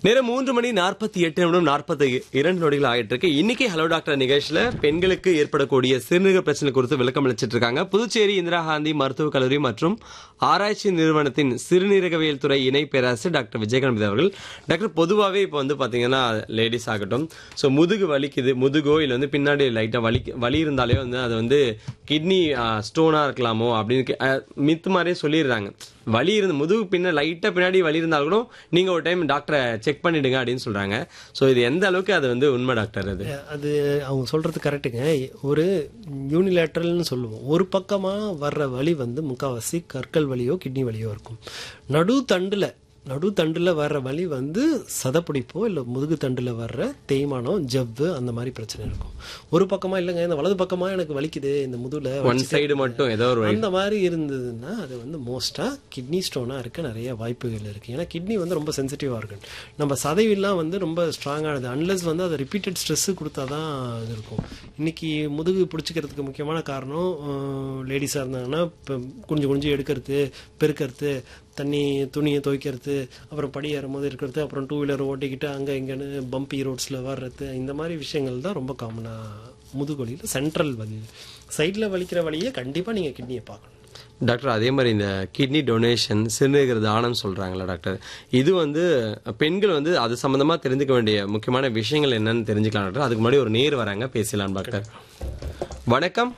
நேரம் மூன்று மணி நாற்பத்தி எட்டு நிமிடம் நாற்பத்தி இரண்டு நொடிகள் ஆகிட்டு இருக்கு இன்னைக்கு ஹலோ டாக்டர் நிகழ்ச்சியில பெண்களுக்கு ஏற்படக்கூடிய சிறுநீரக பிரச்சனை குறித்து விளக்கம் அளிச்சிட்டு இருக்காங்க புதுச்சேரி இந்திரா காந்தி மருத்துவக் கல்லூரி மற்றும் ஆராய்ச்சி நிறுவனத்தின் சிறுநீரகவியல் துறை இணை பேராசிரியர் டாக்டர் விஜயகாந்த் அவர்கள் டாக்டர் பொதுவாகவே இப்போ வந்து பாத்தீங்கன்னா லேடிஸ் ஆகட்டும் ஸோ முதுகு வலிக்குது முதுகோ இல்லை வந்து பின்னாடி லைட்டாக வலி வலி இருந்தாலே வந்து அது வந்து கிட்னி ஸ்டோனாக இருக்கலாமோ அப்படின்னு கே- அஹ், மித்து மாதிரியே சொல்லிடுறாங்க வலி இருந்து முதுகு பின்ன லைட்டாக பின்னாடி வலி இருந்தாலும் கூட நீங்கள் ஒரு டைம் டாக்டரை செக் பண்ணிடுங்க அப்படின்னு சொல்கிறாங்க ஸோ இது எந்த அளவுக்கு அது வந்து உண்மை டாக்டர் அது அது அவங்க சொல்றது கரெக்டுங்க ஒரு யூனிலேட்ரல்னு சொல்லுவோம் ஒரு பக்கமா வர்ற வலி வந்து முக்காவாசி கற்கள் வலியோ கிட்னி வலியோ இருக்கும் நடு தண்டுல நடு தண்டுல வர்ற வலி வந்து சதப்பிடிப்போ இல்லை முதுகு தண்டுல வர்ற தேய்மானம் ஜவ்வு அந்த மாதிரி பிரச்சனை இருக்கும் ஒரு பக்கமா இல்லைங்க இந்த வலது பக்கமா எனக்கு வலிக்குது இந்த முதுகுல ஒன் சைடு மட்டும் ஏதோ ஒரு அந்த மாதிரி இருந்ததுன்னா அது வந்து மோஸ்டா கிட்னி ஸ்டோனா இருக்க நிறைய வாய்ப்புகள் இருக்கு ஏன்னா கிட்னி வந்து ரொம்ப சென்சிட்டிவா இருக்கு நம்ம சதைவெல்லாம் வந்து ரொம்ப ஸ்ட்ராங்கானது அன்லஸ் வந்து அதை ரிப்பீட்டட் ஸ்ட்ரெஸ் கொடுத்தாதான் இது இருக்கும் இன்னைக்கு முதுகு பிடிச்சிக்கிறதுக்கு முக்கியமான காரணம் லேடிஸாக இருந்தாங்கன்னா இப்போ குனிஞ்சு குனிஞ்சு எடுக்கிறது பெருக்கிறது தண்ணி துணியை துவைக்கிறது அப்புறம் படி ஏறும்போது இருக்கிறது அப்புறம் டூ வீலர் ஓட்டிக்கிட்டு அங்கே இங்கேன்னு பம்பி ரோட்ஸில் வர்றது இந்த மாதிரி விஷயங்கள் தான் ரொம்ப காமனாக முதுகுவலியில் சென்ட்ரல் வலி சைடில் வலிக்கிற வலியை கண்டிப்பாக நீங்கள் கிட்னியை பார்க்கணும் டாக்டர் அதே மாதிரி இந்த கிட்னி டொனேஷன் சிறுநீரக தானம் சொல்றாங்களா டாக்டர் இது வந்து பெண்கள் வந்து அது சம்பந்தமா தெரிஞ்சுக்க வேண்டிய முக்கியமான விஷயங்கள் என்னன்னு தெரிஞ்சுக்கலாம் டாக்டர் அதுக்கு முன்னாடி ஒரு நேர் வராங்க பேசலாம் டாக்டர் வணக்கம்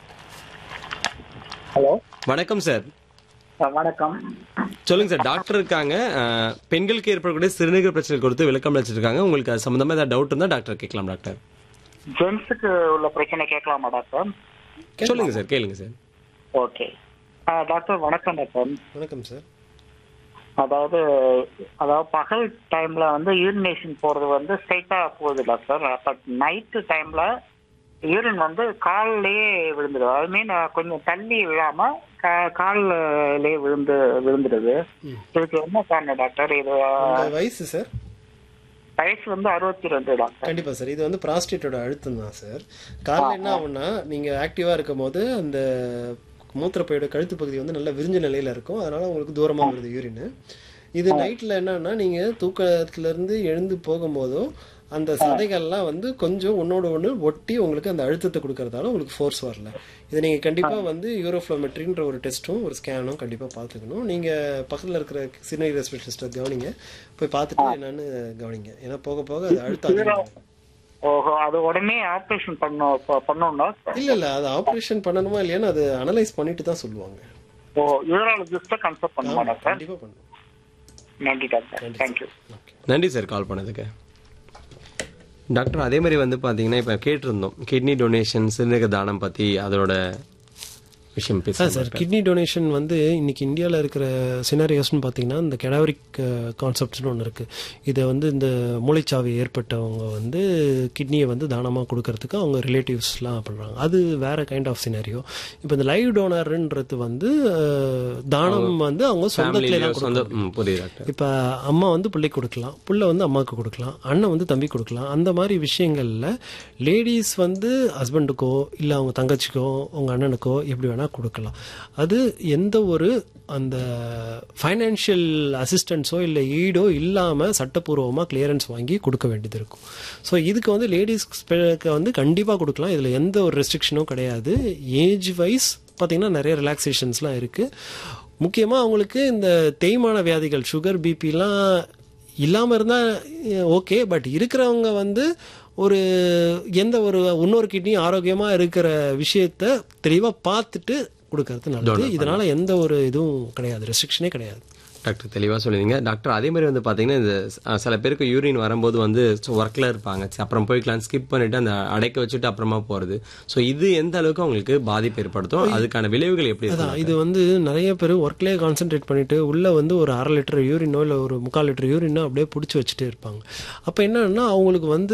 ஹலோ வணக்கம் சார் வணக்கம் சொல்லுங்க சார் டாக்டர் இருக்காங்க அஹ், பெண்களுக்கு ஏற்படக்கூடிய சிறுநீரக பிரச்சனை குறித்து விளக்கம் அளிச்சிருக்காங்க உங்களுக்கு அது சம்பந்தமா ஏதாவது டவுட் இருந்தா டாக்டர் கேட்கலாம் டாக்டர் ஜென்ஸுக்கு உள்ள பிரச்சனை கேட்கலாமா டாக்டர் சொல்லுங்க சார் கேளுங்க சார் ஓகே டாக்டர் வணக்கம் டாக்டர் வணக்கம் சார் அதாவது அதாவது பகல் டைம்ல வந்து யூரினேஷன் போறது வந்து ஸ்ட்ரைட்டா போகுது டாக்டர் பட் நைட்டு டைம்ல யூரின் வந்து கால்லயே விழுந்துடும் ஐ மீன் கொஞ்சம் தள்ளி விழாம கா- கால்லயே விழுந்து விழுந்துடுது இதுக்கு என்ன காரணம் டாக்டர் இது உங்கள் வயசு சார் வயசு வந்து அறுபத்தி ரெண்டு டாக்டர் கண்டிப்பா சார் இது வந்து ப்ராஸ்டேட்டோட அழுத்தம் தான் சார் காலைல என்ன ஆகும்னா நீங்க ஆக்டிவா இருக்கும் போது அந்த மூத்திரப்பையோட கழுத்து பகுதி வந்து நல்லா விரிஞ்ச நிலையில இருக்கும் அதனால உங்களுக்கு தூரமா வருது யூரின் இது நைட்ல என்னன்னா நீங்க தூக்கத்துல இருந்து எழுந்து போகும்போதோ அந்த சதைகள்லாம் வந்து கொஞ்சம் ஒன்னோட ஒன்று ஒட்டி உங்களுக்கு அந்த அழுத்தத்தை கொடுக்கறதால உங்களுக்கு ஃபோர்ஸ் வரல இதை நீங்க கண்டிப்பா வந்து யூரோஃப்ளோமெட்ரின்ற ஒரு டெஸ்ட்டும் ஒரு ஸ்கேனும் கண்டிப்பா பார்த்துக்கணும் நீங்க பக்கத்துல இருக்கிற சிறுநீரக ஸ்பெஷலிஸ்ட்டை கவனிங்க போய் பார்த்துட்டு என்னன்னு கவனிங்க ஏன்னா போக போக அது அழுத்தம் அதிகமாகும். ஓஹோ அது உடனே ஆப்ரேஷன் பண்ணணும் ப- பண்ணணும்னா இல்ல இல்ல அது ஆபரேஷன் பண்ணணுமா இல்லையான்னு அது அனலைஸ் பண்ணிட்டு தான் சொல்லுவாங்க ஓ யூராலஜிஸ்ட கன்சல்ட் பண்ணுமா டாக்டர் கண்டிப்பா பண்ணுவோம் நன்றி டாக்டர் தேங்க்யூ நன்றி சார் கால் பண்ணதுக்கு டாக்டர் அதே மாதிரி வந்து பார்த்தீங்கன்னா இப்போ கேட்டிருந்தோம் கிட்னி டொனேஷன் சிறுநீரக தானம் பற்றி அதோட விஷயம் ஆ பேச சார் கிட்னி டொனேஷன் வந்து இன்னைக்கு இந்தியாவில் இருக்கிற சினாரியோஸ்னு பார்த்தீங்கன்னா இந்த கெடாவரிக் கான்செப்ட்ஸ்னு ஒன்று இருக்குது இதை வந்து இந்த மூளைச்சாவி ஏற்பட்டவங்க வந்து கிட்னியை வந்து தானமாக கொடுக்கறதுக்கு அவங்க ரிலேட்டிவ்ஸ்லாம் பண்ணுறாங்க அது வேற கைண்ட் ஆஃப் சினாரியோ இப்போ இந்த லைவ் டோனர்ன்றது வந்து அஹ், தானம் வந்து அவங்க சொந்தத்திலே தான் சொந்த கொடுக்கணும் ம், புரியுது டாக்டர் இப்போ அம்மா வந்து பிள்ளைக்கு கொடுக்கலாம் புள்ள வந்து அம்மாவுக்கு கொடுக்கலாம் அண்ணன் வந்து தம்பி கொடுக்கலாம் அந்த மாதிரி விஷயங்கள்ல லேடிஸ் வந்து ஹஸ்பண்டுக்கோ இல்லை அவங்க தங்கச்சிக்கோ உங்க அண்ணனுக்கோ எப்படி வேணா கொடுக்கலாம் அது எந்த ஒரு அந்த ஃபைனான்ஷியல் அசிஸ்டன்ஸோ இல்லை ஈடோ இல்லாமல் சட்டப்பூர்வமாக கிளியரன்ஸ் வாங்கி கொடுக்க வேண்டியது இருக்கும் ஸோ இதுக்கு வந்து லேடிஸ்க்கு வந்து கண்டிப்பாக கொடுக்கலாம் இதில் எந்த ஒரு ரெஸ்ட்ரிக்ஷனும் கிடையாது ஏஜ் வைஸ் பார்த்தீங்கன்னா நிறைய ரிலாக்ஸேஷன்ஸ்லாம் இருக்குது முக்கியமாக அவங்களுக்கு இந்த தேய்மான வியாதிகள் சுகர் பிபிலாம் இல்லாமல் இருந்தால் ஓகே பட் இருக்கிறவங்க வந்து ஒரு எந்த ஒரு இன்னொரு கிட்னி ஆரோக்கியமாக இருக்கிற விஷயத்த தெளிவாக பார்த்துட்டு கொடுக்கறது நல்லது இதனால எந்த ஒரு இதுவும் கிடையாது ரெஸ்ட்ரிக்ஷனே கிடையாது டாக்டர் தெளிவாக சொல்லிருந்தீங்க டாக்டர் அதே மாதிரி வந்து பார்த்தீங்கன்னா இந்த அஹ், சில பேருக்கு யூரின் வரும்போது வந்து ஒர்க்கில் இருப்பாங்க சரி, அப்புறம் போய்க்கலாம் ஸ்கிப் பண்ணிட்டு அந்த அடைக்க வச்சுட்டு அப்புறமா போகிறது ஸோ இது எந்த அளவுக்கு அவங்களுக்கு பாதிப்பு ஏற்படுத்தும் அதுக்கான விளைவுகள் எப்படி இருக்கும் அதான் இது வந்து நிறைய பேர் ஒர்க்லேயே கான்சென்ட்ரேட் பண்ணிட்டு உள்ள வந்து ஒரு அரை லிட்டர் யூரினோ இல்லை ஒரு முக்கால் லிட்டர் யூரினோ அப்படியே பிடிச்சி வச்சுட்டே இருப்பாங்க அப்போ என்னன்னா அவங்களுக்கு வந்து